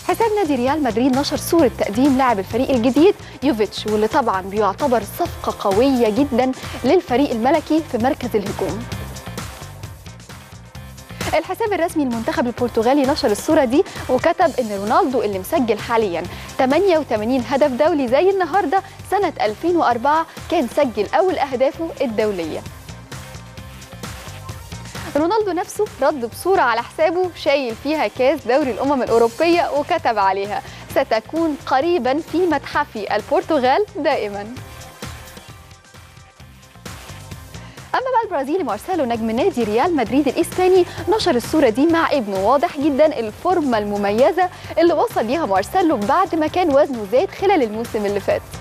حساب نادي ريال مدريد نشر صورة تقديم لاعب الفريق الجديد يوفيتش واللي طبعا بيعتبر صفقة قوية جدا للفريق الملكي في مركز الهجوم الحساب الرسمي للمنتخب البرتغالي نشر الصورة دي وكتب إن رونالدو اللي مسجل حاليا 88 هدف دولي زي النهاردة سنة 2004 كان سجل أول أهدافه الدولية رونالدو نفسه رد بصورة على حسابه شايل فيها كاس دوري الأمم الأوروبية وكتب عليها ستكون قريبا في متحف البرتغال دائما اما بقى البرازيلي مارسيلو نجم نادي ريال مدريد الاسباني نشر الصوره دي مع ابنه واضح جدا الفورمه المميزه اللي وصل ليها مارسيلو بعد ما كان وزنه زاد خلال الموسم اللي فات